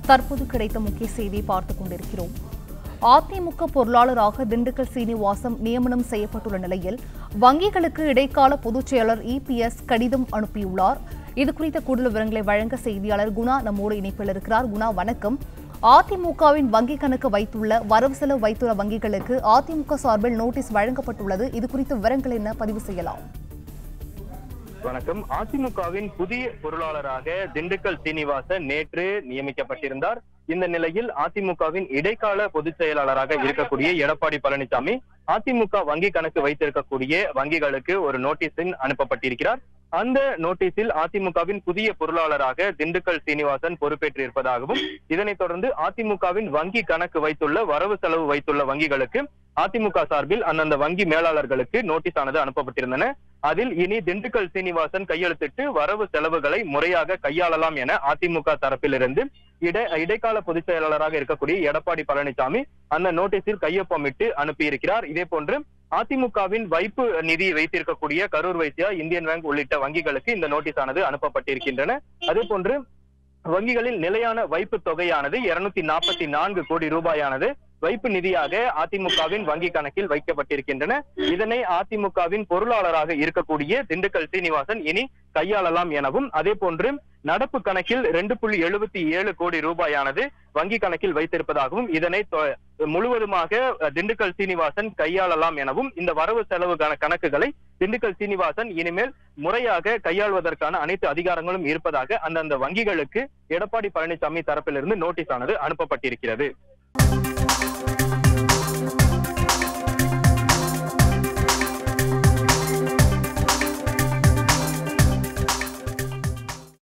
தற்போது கிடைத்த முக்கிய செய்தியை பார்த்துக் கொண்டிருக்கிறோம் அதிமுக பொருளாளராக திண்டுக்கல் சீனிவாசம் நியமனம் செய்யப்பட்டுள்ள நிலையில் வங்கிகளுக்கு இடைக்கால பொதுச் செயலர் இபிஎஸ் கடிதம் அனுப்பியுள்ளார் இது குறித்த கூடுதல் விவரங்களை வழங்க செய்தியாளர் குணா நம்மோடு இணைப்பில் இருக்கிறார் குணா வணக்கம் அதிமுகவின் வங்கி கணக்கு வைத்துள்ள வரவு செலவு வைத்துள்ள வங்கிகளுக்கு அதிமுக சார்பில் நோட்டீஸ் வழங்கப்பட்டுள்ளது இது குறித்த விவரங்கள் என்ன பதிவு செய்யலாம் வணக்கம் அதிமுகவின் புதிய பொருளாளராக திண்டுக்கல் சீனிவாசன் நேற்று நியமிக்கப்பட்டிருந்தார் இந்த நிலையில் அதிமுகவின் இடைக்கால பொதுச் செயலாளராக இருக்கக்கூடிய எடப்பாடி பழனிசாமி அதிமுக வங்கி கணக்கு வைத்திருக்கக்கூடிய வங்கிகளுக்கு ஒரு நோட்டீஸின் அனுப்பப்பட்டிருக்கிறார் அந்த நோட்டீஸில் அதிமுகவின் புதிய பொருளாளராக திண்டுக்கல் சீனிவாசன் பொறுப்பேற்றிருப்பதாகவும் இதனைத் தொடர்ந்து அதிமுகவின் வங்கி கணக்கு வைத்துள்ள வரவு செலவு வைத்துள்ள வங்கிகளுக்கு அதிமுக சார்பில் அந்தந்த வங்கி மேலாளர்களுக்கு நோட்டீஸ் ஆனது அனுப்பப்பட்டிருந்தன அதில் இனி திண்டுக்கல் சீனிவாசன் கையெழுத்திட்டு வரவு செலவுகளை முறையாக கையாளலாம் என அதிமுக தரப்பிலிருந்து இட இடைக்கால பொதுச் செயலாளராக இருக்கக்கூடிய எடப்பாடி பழனிசாமி அந்த நோட்டீஸில் கையொப்பமிட்டு அனுப்பியிருக்கிறார் இதே போன்று அதிமுகவின் வைப்பு நிதி வைத்திருக்கக்கூடிய கரூர் வைசியா இந்தியன் பேங்க் உள்ளிட்ட வங்கிகளுக்கு இந்த நோட்டீஸ் ஆனது அனுப்பப்பட்டிருக்கின்றன அதே போன்று வங்கிகளில் நிலையான வைப்பு தொகையானது இருநூத்தி நாற்பத்தி நான்கு கோடி ரூபாயானது வைப்பு நிதியாக அதிமுகவின் வங்கி கணக்கில் வைக்கப்பட்டிருக்கின்றன இதனை அதிமுகவின் பொருளாளராக இருக்கக்கூடிய திண்டுக்கல் சீனிவாசன் இனி கையாளலாம் எனவும் அதே போன்று நடப்பு கணக்கில் ரெண்டு புள்ளி எழுபத்தி ஏழு கோடி ரூபாயானது வங்கி கணக்கில் வைத்திருப்பதாகவும் இதனை தொ- முழுவதுமாக அஹ், திண்டுக்கல் சீனிவாசன் கையாளலாம் எனவும் இந்த வரவு செலவு கண- கணக்குகளை திண்டுக்கல் சீனிவாசன் இனிமேல் முறையாக கையாள்வதற்கான அனைத்து அதிகாரங்களும் இருப்பதாக அந்தந்த வங்கிகளுக்கு எடப்பாடி பழனிசாமி தரப்பிலிருந்து நோட்டீஸ் ஆனது அனுப்பப்பட்டிருக்கிறது